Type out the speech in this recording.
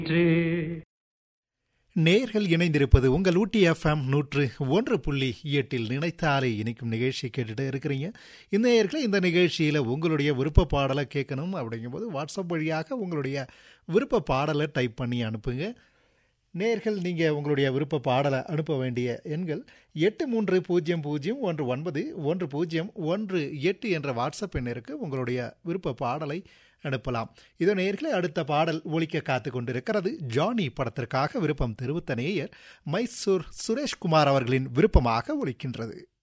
நேர்கள் இணைந்திருப்பது உங்கள் ஊட்டி எஃப்எம் நூற்று ஒன்று புள்ளி எட்டில் நினைத்தாலே இணைக்கும் நிகழ்ச்சி கேட்டுட்டு இருக்கிறீங்க இந்த நேர்களை இந்த நிகழ்ச்சியில் உங்களுடைய விருப்ப பாடலை கேட்கணும் அப்படிங்கும்போது வாட்ஸ்அப் வழியாக உங்களுடைய விருப்ப பாடலை டைப் பண்ணி அனுப்புங்க நேர்கள் நீங்கள் உங்களுடைய விருப்ப பாடலை அனுப்ப வேண்டிய எண்கள் எட்டு மூன்று பூஜ்ஜியம் பூஜ்ஜியம் ஒன்று ஒன்பது ஒன்று பூஜ்ஜியம் ஒன்று எட்டு என்ற வாட்ஸ்அப் எண்ணிற்கு உங்களுடைய விருப்ப பாடலை அனுப்பலாம் இதோ நேர்களே அடுத்த பாடல் ஒழிக்க காத்து கொண்டிருக்கிறது ஜானி படத்திற்காக விருப்பம் தெரிவித்த நேயர் மைசூர் சுரேஷ்குமார் அவர்களின் விருப்பமாக ஒழிக்கின்றது